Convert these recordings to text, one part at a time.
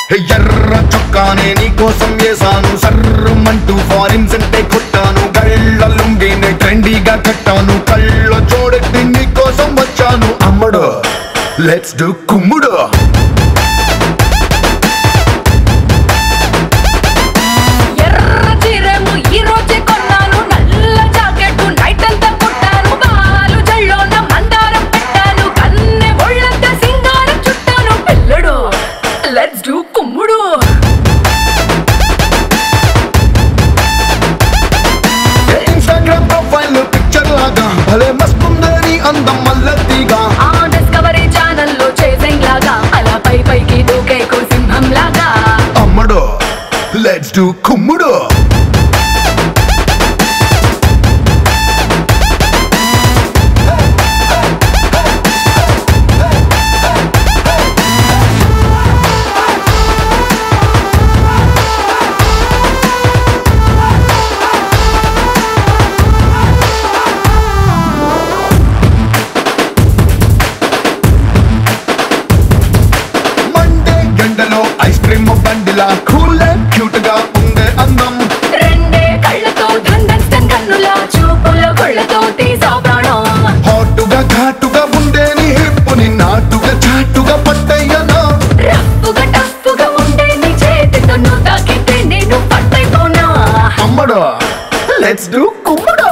ఎర్ర చొక్కానే నీకోసం వేసాను సర్రమంటూ ఫారిన్ సెంటే కొట్టాను కళ్ళ లుంగినే ట్రెండీగా కట్టాను కళ్ళ చూడెత్తి నీకోసం వచ్చాను అమ్మడు లెట్స్ డు కుమ్ముడు ఎర్ర చీరేమో ఈ రోజే కొన్నాను నల్ల జాకెట్ నైట్ అంతా కుట్టాను బాలు జల్లోన మందారం పెట్టాను కన్నె ఒళ్ళంతా సింగారం చుట్టాను పిల్లడు లెట్స్ డూ కుమ్ముడు ఇన్స్టాగ్రామ్ ప్రొఫైల్ పిక్చర్ లాగా భలే మస్తుందని అందం మల్లతిగా ఆ డిస్కవరీ ఛానల్లో చేసింగ్ లాగా అలా పై పైకి దూకేకు సింహం లాగా అమ్మడు లెట్స్ డు కుమ్ముడు మండే గంటలో ఐస్ క్రీమ్ బండిలా కూల్ క్యూట్ గా ఉండే అందం రెండే కళ్ళతో ధందన్ కన్నుల చూపుల కొళ్ళతో తీసా ప్రాణం హాటుగా ఘాటుగా ఉండే నీ హిప్పుని నాటుగా చాటుగా పట్టయ్యనా రఫ్ఫుగా టఫ్ఫుగా ఉండే నీ చేతితో నువ్వు తాకితే నేను పట్టైపోనా అమ్మడు లెట్స్ డు కుమ్ముడు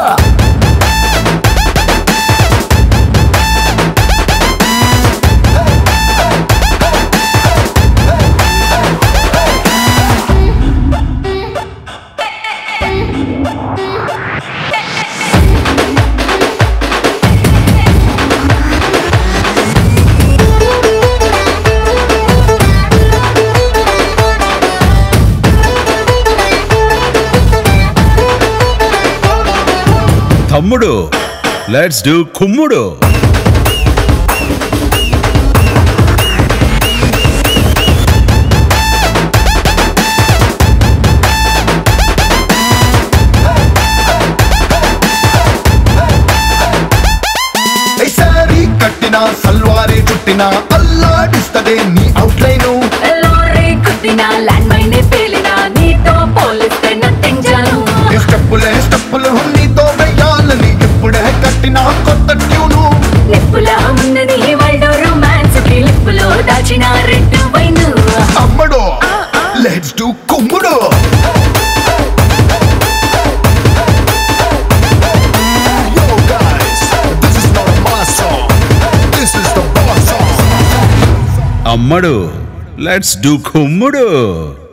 తమ్ముడు లెట్స్ డూ కుమ్ముడు ఈ సారీ కట్టిన సల్వారీ చుట్టిన అల్లాడిస్తదే నీ అవుట్లైను లారీ కుట్టిన ల్యాండ్ మైనే పేలిన నీతో పోలిస్తే నథింగ్ జాను ఈ స్టెప్పులే స్టెప్పులు నీతో వెయ్యాలని ఇప్పుడే కట్టిన కొత్త ట్యూను నిప్పుల ఉన్నది వరల్డ్ రొమాన్స్ కి లిప్పులో దాచిన రెడ్ వైన్ అమ్మడు లెట్స్ డు కుమ్ముడు Yo guys, this is not my song. This is the boss song. అమ్మడు లెట్స్ డూ కుమ్ముడు